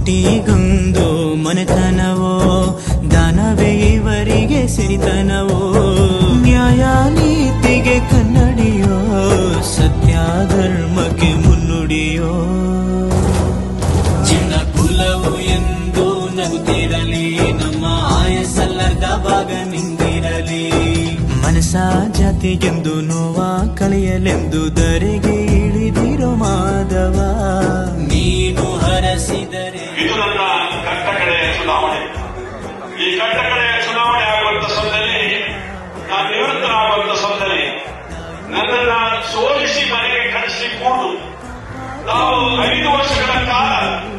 ಕೋಟಿಗೊಂದು ಮನೆತನವೋ ದಾನವೇ ಇವರಿಗೆ ಸಿರಿತನವೋ ನ್ಯಾಯ ನೀತಿಗೆ ಕನ್ನಡಿಯೋ ಸತ್ಯ ಧರ್ಮಕ್ಕೆ ಮುನ್ನುಡಿಯೋ ಚಿನ್ನ ಕುಲವು ಎಂದು ನಗುತ್ತಿರಲಿ ನಮ್ಮ ಆಯಸ್ಸಲ್ಲದ ಭಾಗ ನಿಂದಿರಲಿ ಮನಸ ಜಾತಿಗೆಂದು ನೋವ ಕಳೆಯಲೆಂದು ದರೆಗೆ ಇಳಿದಿರೋ ಮಾಧವ ನೀನು ಹರಸಿದರೆ ಇದು ನನ್ನ ಕಟ್ಟಕಡೆಯ ಚುನಾವಣೆ ಈ ಕಟ್ಟಕಡೆಯ ಚುನಾವಣೆ ಆಗುವಂತ ಸಮಯದಲ್ಲಿ ನಾನು ನಿವೃತ್ತರಾಗುವಂತ ಸಮಯದಲ್ಲಿ ನನ್ನನ್ನ ಸೋಲಿಸಿ ಮನೆಗೆ ಕಳಿಸಿ ಕೂಡು ನಾವು ಐದು ವರ್ಷಗಳ ಕಾಲ